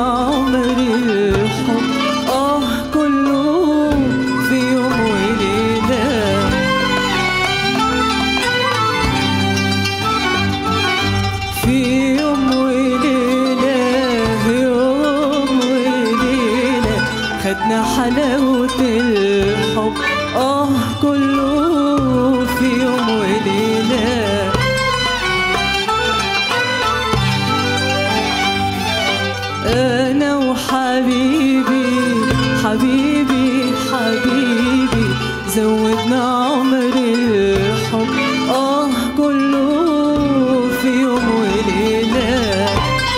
عمري الحب اه كله في يوم وليله في يوم وليلة يوم وليلة خدنا حلاوة الحب آه كله في يوم وليلة أنا وحبيبي حبيبي حبيبي زودنا عمر الحب آه كله في يوم وليلة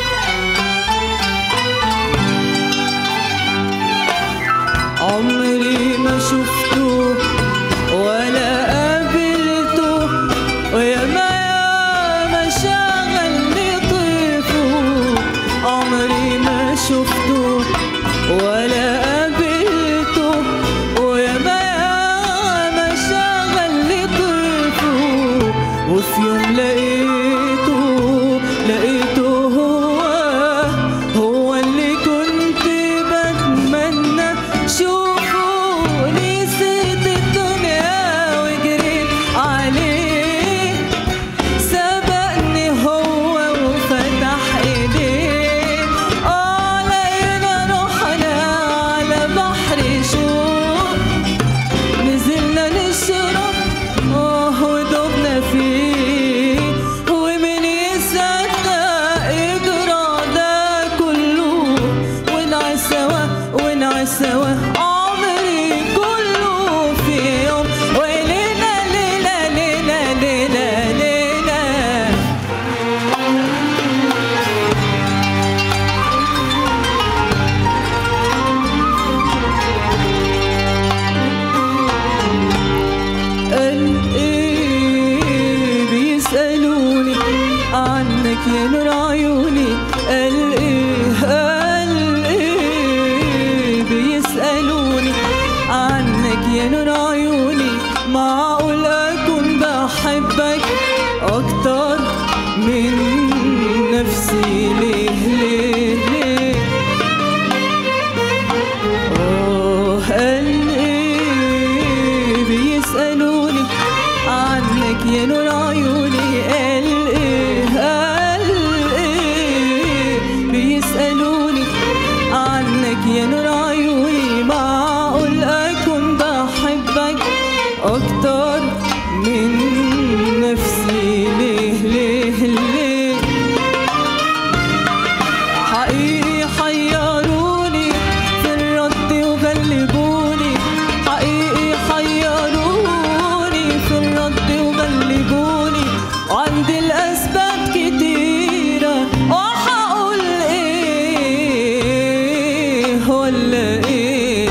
عمري ما شفته ولا قابلته ويا ما يا ما شغلني طيفه عمري ما شفته ولا قابلته ويا ما يا ما شغلني طيفه وفي يوم لقيته لقيته هو هو اللي كنت بتمنى شوفه نسيت الدنيا وجريت عليه سبقني هو وفتح ايديه اه لقينا روحنا على بحر شوق نزلنا نشرب اه ودوبنا فيه ومن يصدق يجرى ده كله ونعيش سوا ونعيش سوا عمري كله في يوم وليلة ليلة ليلة ليلة ليلة قال ايه بيسألوني عنك يا نور عيوني قال ايه قال ايه بيسألوني عنك يا نور عيوني معقول اكون بحبك اكتر من نفسي ليه ليه ليه آه قال إيه بيسألوني عنك يا نور عيوني قال إيه قال إيه بيسألوني عنك يا نور عيوني معقول أكون بحبك أكتر من نفسي ليه ليه ليه حقيقي حيروني في الرد وغلبوني حقيقي حيروني في الرد وغلبوني وعندي الأسباب كتيرة وهقول إيه ولا إيه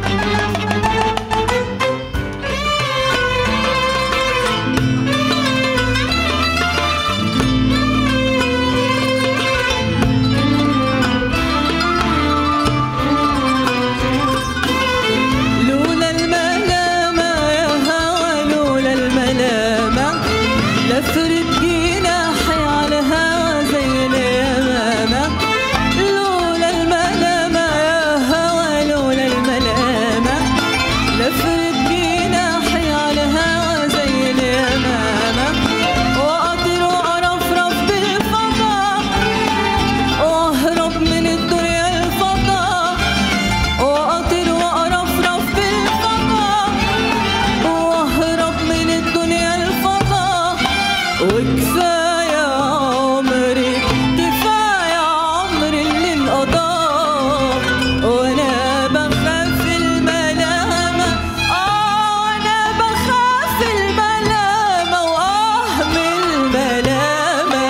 لولا الملامة يا هوى لولا الملامة لفرد جناحي على هوى زي اليمامة لولا الملامة يا هوى لولا الملامة لفرد جناحي على هوى زي اليمامة وأطير وأرفرف بالفضاء وأهرب من الدنيا الفضاء وأطير وأرفرف بالفضاء وأهرب من الدنيا الفضاء وكفاية عمري كفاية عمري اللي انقضى وأنا بخاف الملامة آه أنا بخاف الملامة وآه من الملامة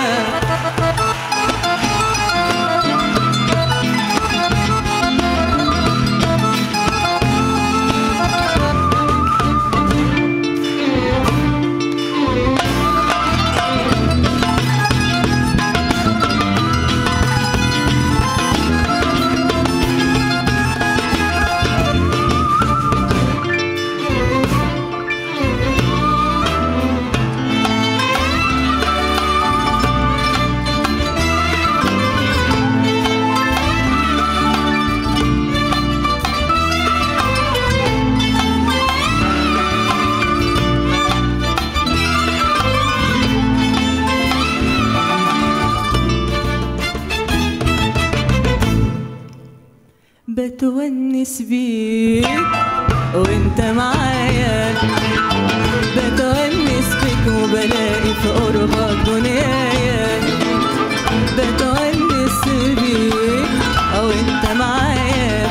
بتونس بيك وانت معايا بتونس بيك وبلاقي في قربك دنيايا بتونس بيك وانت معايا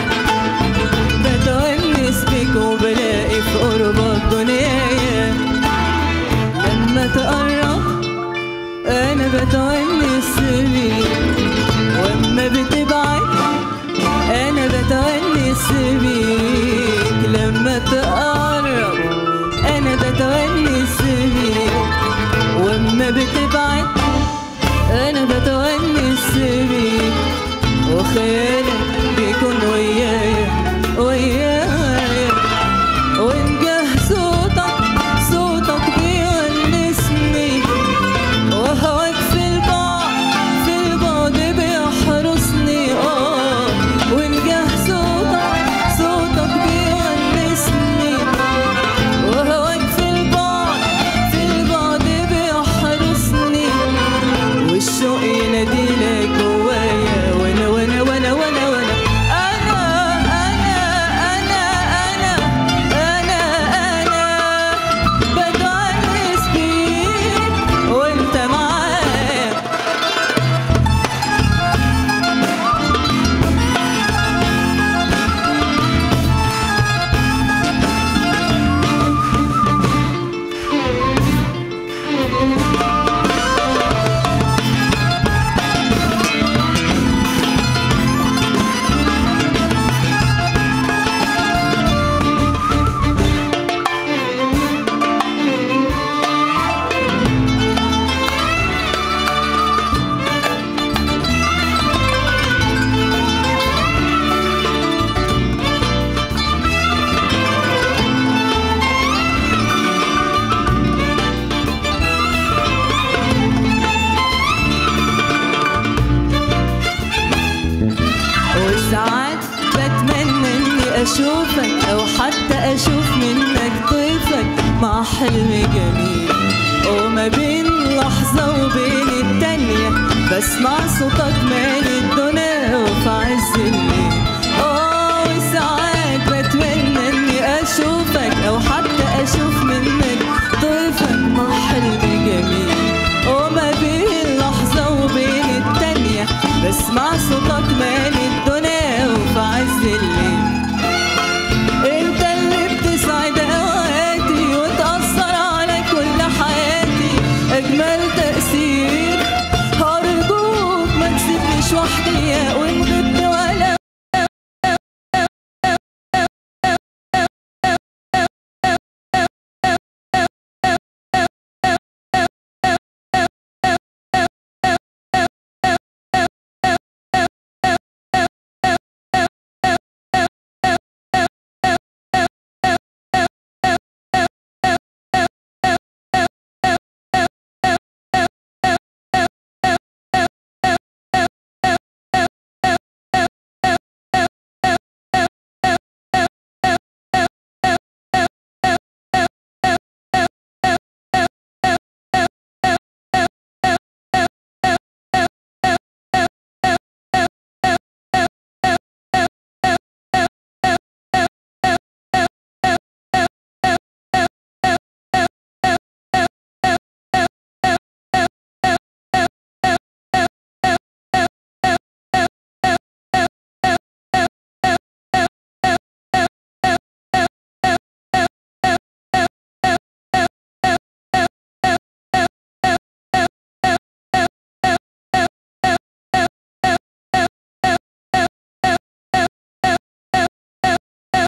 بتونس بيك وبلاقي في قربك دنيايا لما تقرب انا بتونس بيك واما بتبعد انا بتونس بيك لما تقرب انا بتونس بيك واما بتبعد انا بتونس بيك وخيالك بيكون ويايا ويايا وإن جه صوتك صوتك بيونسني وهواك في البعد في البعد بيحرسني اه وإن جه صوتك صوتك بيونسني وهواك في البعد في البعد بيحرسني والشوق يناديلك جوايا وانا وانا وانا وانا وانا انا انا انا انا انا انا بتونس بيك وانت معايا وساعات بتمنى اني اشوفك او حتى اشوف منك طيفك مع حلم جميل وما بين لحظة وبين التانية بسمع صوتك مالي الدنيا وفي عز